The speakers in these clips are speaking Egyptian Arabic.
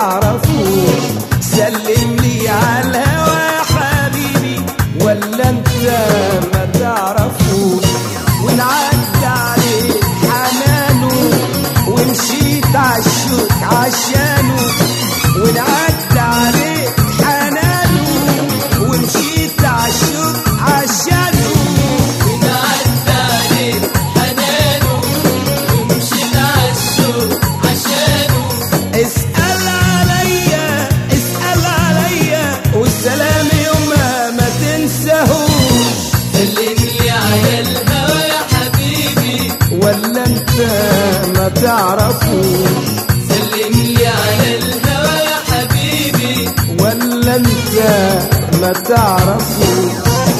تعرفوش سلم لي على الهوى يا حبيبي ولا انت ما تعرفوش ونعدى عليه حنانه ومشيت عالشوك عشانه ونعدى عليه حنانه ومشيت عالشوك عشانه ونعدى عليه حنانه ومشيت عالشوق عشانه اسأل عليا اسأل عليا والسلام يومها ما تنساهوش سلم لي على الهوى يا حبيبي ولا انت ما تعرفوش سلم لي على الهوى يا حبيبي ولا انت ما تعرفوش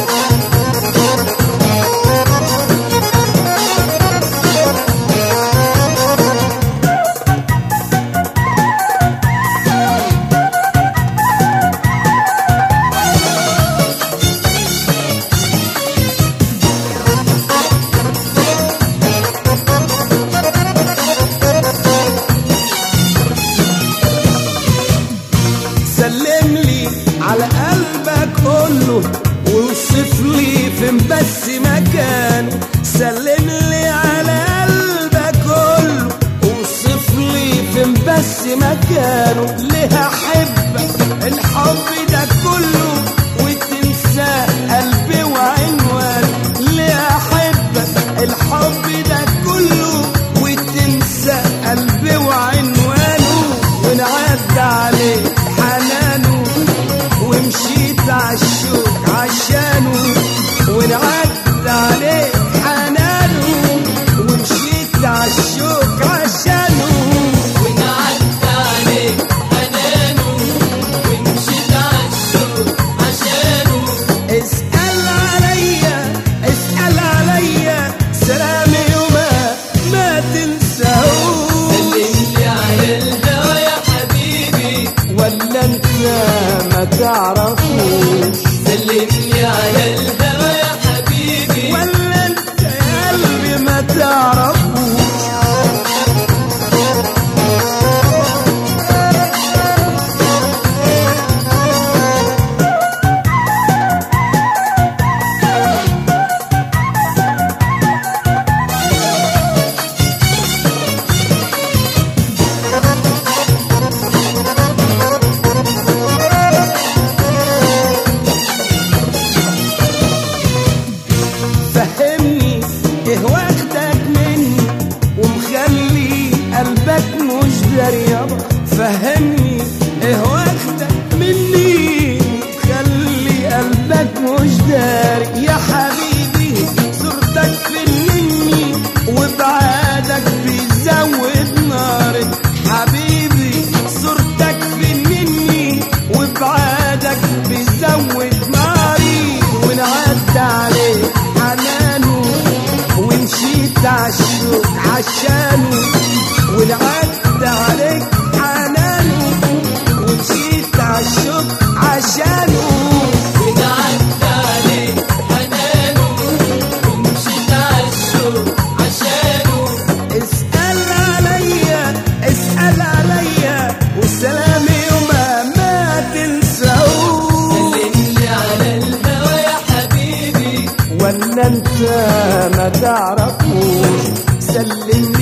سلم لي على قلبك كله ووصف لي فين بس مكانه سلم لي على قلبك كله ووصف لي فين بس مكانه ليه احبك الحب ده كله وتنسى قلبي وعنوانه ليه احبك الحب ده كله وتنسى قلبي وعنوانه ونعدى عليه حنانه ومشيت عالشوق عشانه ونعدى عليه حنانه ومشيت عالشوق عشانه ونعدى عليه حنانه ومشيت عالشوق عشانه اسأل عليا اسأل عليا سلامي يومها ما تنساهوش سلم لي على الهوى يا حبيبي ولا انت ما تعرفوش سلم لي على الهوى يا حبيبي ولا انت يا قلبي ما تعرفوش فهمني ايه واخدك مني ومخلي قلبك مش داري يابا فهمني ايه واخدك مني ومخلي قلبك مش داري يا حبيبي صورتك فنني وبعادك بيزود ناري حبيبي صورتك فنني وبعادك بيزود ناري ونعدى عليه حنانه ومشيت عالشوق عشانه ونعدى عليك حنانه ومشيت عالشوق عشانه ونعدى عليه حنانه ومشيت عالشوق عشانه اسأل عليا اسأل عليا والسلام يومها ما تنساهوش سلم لي على الهوى يا حبيبي ولا انت ما تعرفوش سلم